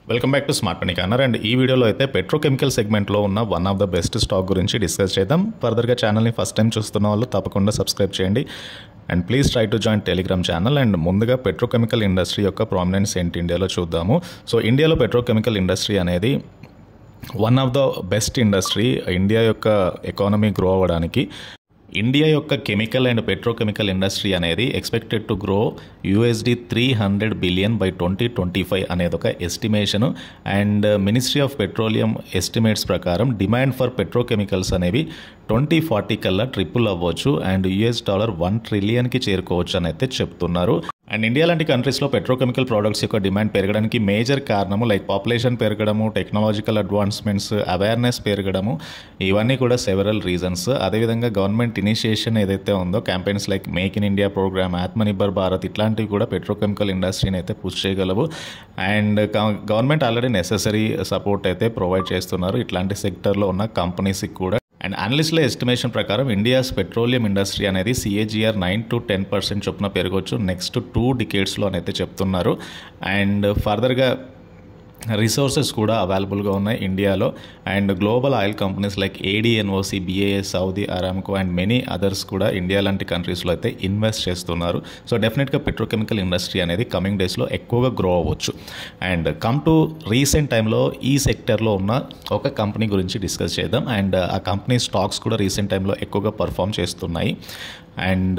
welcome back to smart money corner and ఈ వీడియోలో అయితే పెట్రోకెమికల్ సెగ్మెంట్లో ఉన్న one of the best stock గురించి డిస్కస్ చేద్దాం ఫర్దర్గా ఛానల్ని ఫస్ట్ టైం చూస్తున్న వాళ్ళు తప్పకుండా సబ్స్క్రైబ్ చేయండి and please try to join telegram channel and ముందుగా పెట్రోకెమికల్ ఇండస్ట్రీ యొక్క ప్రామినెన్స్ ఏంటి ఇండియాలో చూద్దాము సో ఇండియాలో పెట్రోకెమికల్ ఇండస్ట్రీ అనేది one of the best industry India యొక్క ఎకానమీ గ్రో అవ్వడానికి ఇండియా యొక్క కెమికల్ అండ్ పెట్రోకెమికల్ ఇండస్ట్రీ అనేది expected to grow USD three hundred billion by twenty twenty five అనేది ఒక estimation and ministry of petroleum estimates ప్రకారం demand for petrochemicals అనేవి twenty forty కల్లా triple అవ్వచ్చు అండ్ యుఎస్ డాలర్ వన్ ట్రిలియన్కి చేరుకోవచ్చు అని అయితే చెప్తున్నారు అండ్ ఇండియా లాంటి కంట్రీస్లో పెట్రోకెమికల్ ప్రోడక్ట్స్ యొక్క డిమాండ్ పెరగడానికి మేజర్ కారణము లైక్ పాపులేషన్ పెరగడము టెక్నాలజికల్ అడ్వాన్స్మెంట్స్ అవేర్నెస్ పెరగడము ఇవన్నీ కూడా సెవరల్ రీజన్స్ అదేవిధంగా గవర్నమెంట్ ఇనిషియేషన్ ఏదైతే ఉందో campaigns like make in India program Atmanirbhar Bharat ఇట్లాంటివి కూడా పెట్రోకెమికల్ ఇండస్ట్రీని అయితే పుష్ చేయగలవు and government already necessary support అయితే ప్రొవైడ్ చేస్తున్నారు ఇట్లాంటి సెక్టర్లో ఉన్న కంపెనీస్కి కూడా అండ్ అనలిస్ట్ల ఎస్టిమేషన్ ప్రకారం ఇండియాస్ పెట్రోలియం ఇండస్ట్రీ అనేది CAGR nine to ten percent చొప్పున పెరగవచ్చు నెక్స్ట్ టూ డికేట్స్లో అయితే చెప్తున్నారు అండ్ ఫర్దర్గా రిసోర్సెస్ కూడా అవైలబుల్గా ఉన్నాయి ఇండియాలో and global oil companies like ADNOC BAS Saudi Aramco and many others కూడా ఇండియా లాంటి కంట్రీస్లో అయితే ఇన్వెస్ట్ చేస్తున్నారు సో డెఫినెట్గా పెట్రోకెమికల్ ఇండస్ట్రీ అనేది కమింగ్ డేస్లో ఎక్కువగా గ్రో అవ్వచ్చు అండ్ కమ్ టు రీసెంట్ టైంలో ఈ సెక్టర్లో ఉన్న ఒక కంపెనీ గురించి డిస్కస్ చేద్దాం అండ్ ఆ కంపెనీ స్టాక్స్ కూడా రీసెంట్ టైంలో ఎక్కువగా పర్ఫామ్ చేస్తున్నాయి అండ్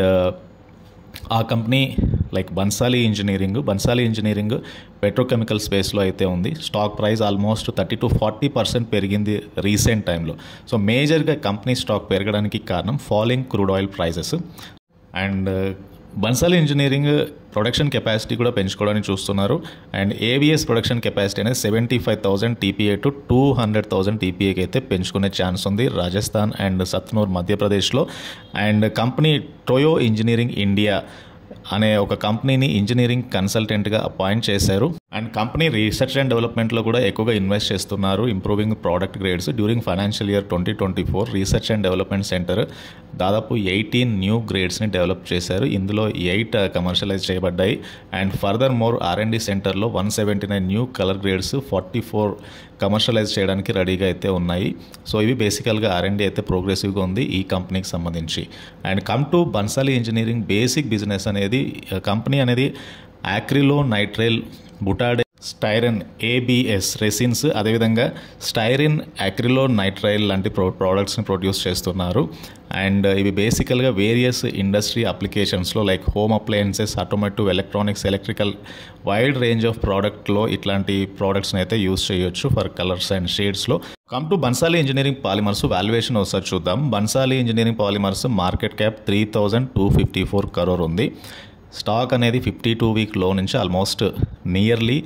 ఆ company like Bhansali engineering Bhansali engineering petrochemical స్పేస్లో అయితే ఉంది stock price almost thirty to forty percent పెరిగింది రీసెంట్ టైంలో సో మేజర్గా కంపెనీ స్టాక్ పెరగడానికి కారణం falling crude oil prices and Bhansali engineering production capacity కూడా పెంచుకోవడానికి చూస్తున్నారు అండ్ ఏవిఎస్ ప్రొడక్షన్ కెపాసిటీ అనేది seventy five thousand TPA to two hundred thousand టీపీఏకి అయితే పెంచుకునే ఛాన్స్ ఉంది రాజస్థాన్ అండ్ సత్నూర్ మధ్యప్రదేశ్లో and company Toyo engineering India అనే ఒక కంపెనీని ఇంజనీరింగ్ కన్సల్టెంట్గా అపాయింట్ చేశారు అండ్ కంపెనీ రీసెర్చ్ అండ్ డెవలప్మెంట్లో కూడా ఎక్కువగా ఇన్వెస్ట్ చేస్తున్నారు improving product grades during financial year twenty twenty four research and development centre దాదాపు ఎయిటీన్ న్యూ గ్రేడ్స్ని డెవలప్ చేశారు ఇందులో ఎయిట్ కమర్షియలైజ్ చేయబడ్డాయి అండ్ ఫర్దర్ మోర్ ఆర్ఎండి సెంటర్లో one seventy nine new colour grades forty four commercialize చేయడానికి రెడీగా అయితే ఉన్నాయి సో ఇవి బేసికల్గా ఆర్ఎండి అయితే ప్రోగ్రెసివ్గా ఉంది ఈ కంపెనీకి సంబంధించి and come to Bansali engineering basic business అనేది కంపెనీ అనేది acrylonitrile butadiene styrene ABS resins అదేవిధంగా స్టైరిన్ యాక్రిలో నైట్రైల్ లాంటి ప్రో ప్రోడక్ట్స్ని ప్రొడ్యూస్ చేస్తున్నారు అండ్ ఇవి బేసికల్గా వేరియస్ ఇండస్ట్రీ అప్లికేషన్స్లో like home appliances automotive electronics electrical wide range of ప్రోడక్ట్లో ఇట్లాంటి ప్రోడక్ట్స్ని అయితే యూస్ చేయొచ్చు ఫర్ కలర్స్ అండ్ షేడ్స్లో come to Bansali engineering polymers valuation ఒకసారి చూద్దాం Bansali engineering polymers market cap three thousand two fifty four crore ఉంది స్టాక్ అనేది ఫిఫ్టీ టూ వీక్ లో నుంచి almost nearly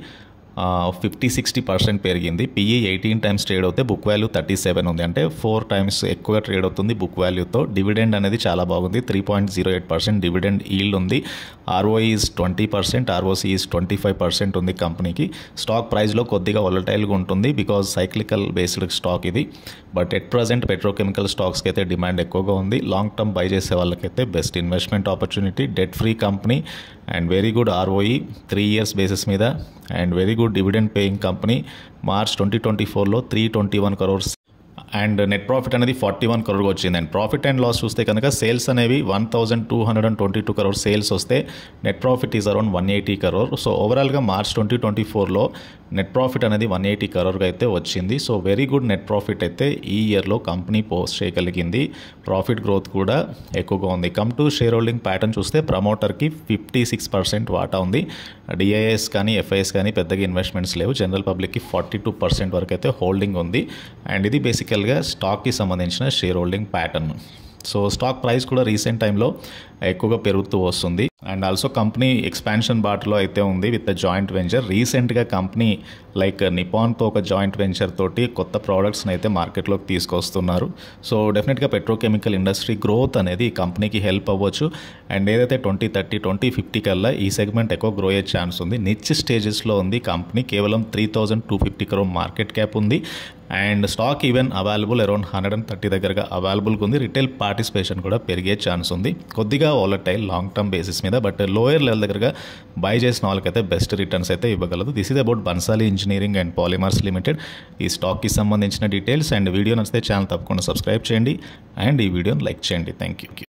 fifty sixty percent పెరిగింది పిఈ ఎయిటీన్ టైమ్స్ ట్రేడ్ అవుతే బుక్ వాల్యూ థర్టీ సెవెన్ ఉంది అంటే ఫోర్ టైమ్స్ ఎక్కువగా ట్రేడ్ అవుతుంది బుక్ వాల్యూతో డివిడెండ్ అనేది చాలా బాగుంది three point zero eight percent dividend yield ఉంది ROE is twenty percent ROC is twenty five percent ఉంది కంపెనీకి స్టాక్ ప్రైస్లో కొద్దిగా వొలటైల్గా ఉంటుంది బికాజ్ సైక్లికల్ బేస్డ్ స్టాక్ ఇది బట్ ఎట్ ప్రజెంట్ పెట్రోకెమికల్ స్టాక్స్కి అయితే డిమాండ్ ఎక్కువగా ఉంది లాంగ్ టర్మ్ బై చేసే వాళ్ళకైతే best investment opportunity debt free company and very good ROE three years basis మీద and very good dividend paying company March twenty twenty ఫోర్లో three twenty one crores and net profit అనేది forty one కరోర్గా వచ్చింది and profit and loss చూస్తే కనుక sales అనేవి one thousand two hundred and twenty two crore sales వస్తే net profit is around one eighty crore so ఓవరాల్గా March twenty twenty ఫోర్లో net profit అనేది వన్ ఎయిటీ కరోర్గా అయితే వచ్చింది so very good net profit అయితే ఈ ఇయర్లో కంపెనీ పోస్ట్ చేయగలిగింది ప్రాఫిట్ గ్రోత్ కూడా ఎక్కువగా ఉంది come to shareholding pattern చూస్తే ప్రమోటర్కి ఫిఫ్టీ సిక్స్ పర్సెంట్ వాటా ఉంది డిఐఎస్ కానీ ఎఫ్ఐఎస్ కానీ పెద్దగా ఇన్వెస్ట్మెంట్స్ లేవు జనరల్ పబ్లిక్కి ఫార్టీ టూ పర్సెంట్ వరకు అయితే హోల్డింగ్ ఉంది అండ్ ఇది బేసికల్గా స్టాక్కి సంబంధించిన shareholding pattern so stock price కూడా రీసెంట్ టైంలో ఎక్కువగా పెరుగుతూ వస్తుంది అండ్ ఆల్సో కంపెనీ ఎక్స్పాన్షన్ బాటలో అయితే ఉంది విత్ ద జాయింట్ వెంచర్ రీసెంట్గా కంపెనీ లైక్ నిపాన్తో ఒక జాయింట్ వెంచర్ తోటి కొత్త ప్రోడక్ట్స్ని అయితే మార్కెట్లోకి తీసుకొస్తున్నారు సో డెఫినెట్గా పెట్రోకెమికల్ ఇండస్ట్రీ గ్రోత్ అనేది ఈ కంపెనీకి హెల్ప్ అవ్వచ్చు అండ్ ఏదైతే ట్వంటీ థర్టీ ట్వంటీ ఫిఫ్టీ కల్లా ఈ సెగ్మెంట్ ఎక్కువ గ్రో అయ్యే ఛాన్స్ ఉంది నిచ్ స్టేజెస్లో ఉంది కంపెనీ కేవలం three thousand two fifty crore market cap ఉంది and stock even available around hundred and thirty దగ్గరగా అవైలబుల్గా ఉంది రిటైల్ పార్టిసిపేషన్ కూడా పెరిగే ఛాన్స్ ఉంది కొద్దిగా వాలటైల్ లాంగ్ టర్మ్ బేసిస్ మీద బట్ లోయర్ లెవెల్ దగ్గరగా బై చేసిన వాళ్ళకైతే బెస్ట్ రిటర్న్స్ అయితే ఇవ్వగలదు this is about Bansali engineering and polymers limited ఈ స్టాక్కి సంబంధించిన డీటెయిల్స్ అండ్ వీడియో నచ్చితే ఛానల్ తప్పకుండా సబ్స్క్రైబ్ చేయండి అండ్ ఈ వీడియోని లైక్ చేయండి థ్యాంక్ యూ